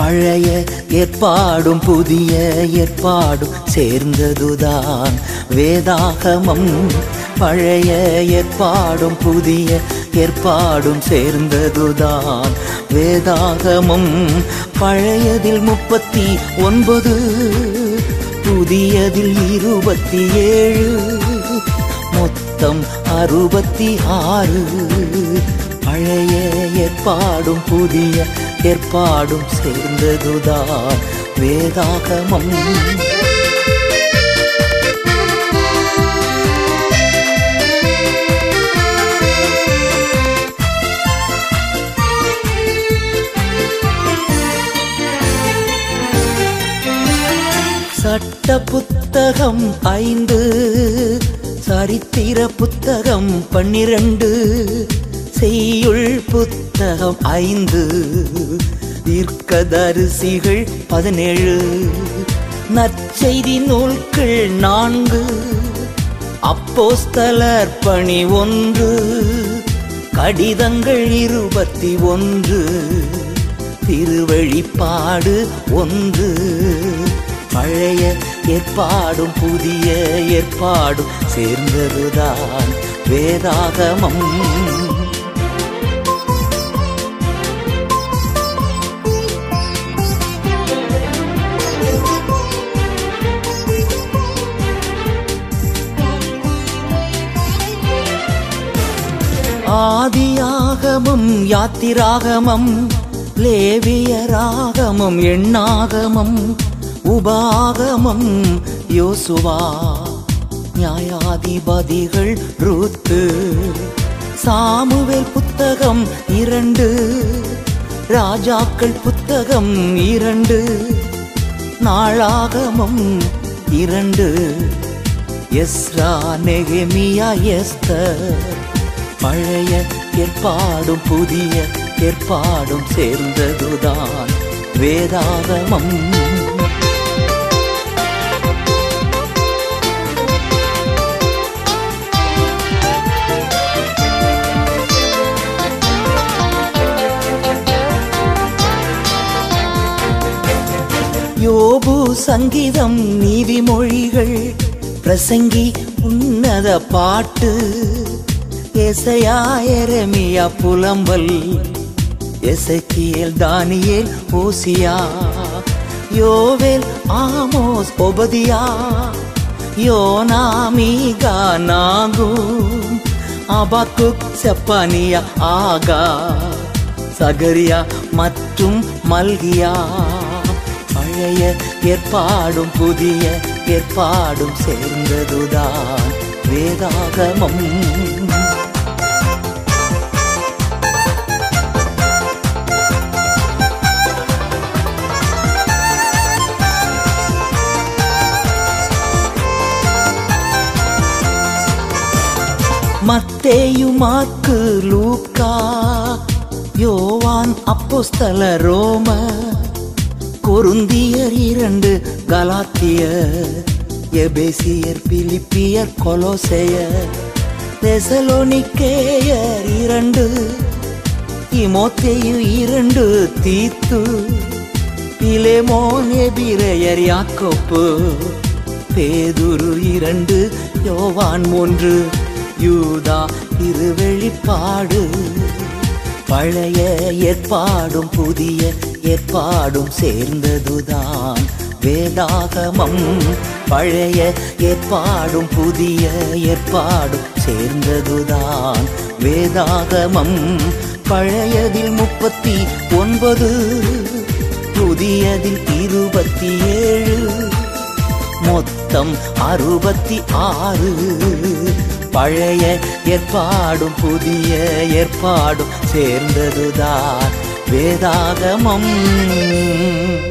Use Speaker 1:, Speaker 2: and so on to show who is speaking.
Speaker 1: பழைய ஏற்பாடும் புதிய ஏற்பாடும் சேர்ந்ததுதான் வேதாகமம் பழைய ஏற்பாடும் புதிய ஏற்பாடும் சேர்ந்ததுதான் வேதாகமம் பழையதில் முப்பத்தி ஒன்பது புதியதில் இருபத்தி ஏழு மொத்தம் அறுபத்தி ஆறு பழைய ஏற்பாடும் புதிய ஏற்பாடும் சேர்ந்ததுதான் வேதாகமம் சட்ட புத்தகம் ஐந்து சரித்திர புத்தகம் பன்னிரண்டு செய்யுள் புத்தகம் ஐந்து தீர்க்கதரிசிகள் பதினேழு நற்செய்தி நூல்கள் நான்கு அப்போஸ்தலர் பணி ஒன்று கடிதங்கள் இருபத்தி ஒன்று திருவழிப்பாடு ஒன்று பழைய ஏற்பாடும் புதிய ஏற்பாடும் சேர்ந்ததுதான் வேதாகமம் ஆதியாகமம் யாத்திராகமம் லேவியராகமம் எண்ணாகமம் உபாகமம் யோசுவா நியாயாதிபதிகள் ரூத்து சாமுவேல் புத்தகம் இரண்டு ராஜாக்கள் புத்தகம் இரண்டு நாளாகமம் இரண்டு எஸ்ரா நெகமியா எஸ்தர் பழைய ஏற்பாடும் புதிய ஏற்பாடும் சேர்ந்ததுதான் வேதாகமம் யோபு சங்கீதம் நீதிமொழிகள் பிரசங்கி உன்னத பாட்டு எசையா எரமியா புலம்பல் எசக்கியல் தானியேல் ஓசியா யோவேல் ஆமோஸ் ஒபதியா யோனா மீகா நாகும் அபாக்குக் செப்பானியா ஆகா சகரியா மற்றும் மல்கியா பழைய ஏற்பாடும் புதிய ஏற்பாடும் சேர்ந்ததுதான் வேதாகமம் மத்தேயு மாற்கு லூக்கா யோவான் அப்போஸ்தல ரோம கொருந்தியர் இரண்டு கலாத்தியர் எபேசியர் பிலிப்பியர் கொலோசையர் தெசலோனிக்கேயர் இரண்டு திமோத்தேயு இரண்டு தீத்து பிலேமோன் எபிரேயர் யாக்கோப்பு பேதுரு இரண்டு யோவான் மூன்று யூதா திருவெளிப்பாடு பழைய ஏற்பாடும் புதிய ஏற்பாடும் சேர்ந்ததுதான் வேதாகமம் பழைய ஏற்பாடும் புதிய ஏற்பாடும் சேர்ந்ததுதான் வேதாகமம் பழையதில் முப்பத்தி ஒன்பது புதியதில் இருபத்தி ஏழு மொத்தம் அறுபத்தி ஆறு பழைய ஏற்பாடும் புதிய ஏற்பாடும் சேர்ந்ததுதான் வேதாகமம்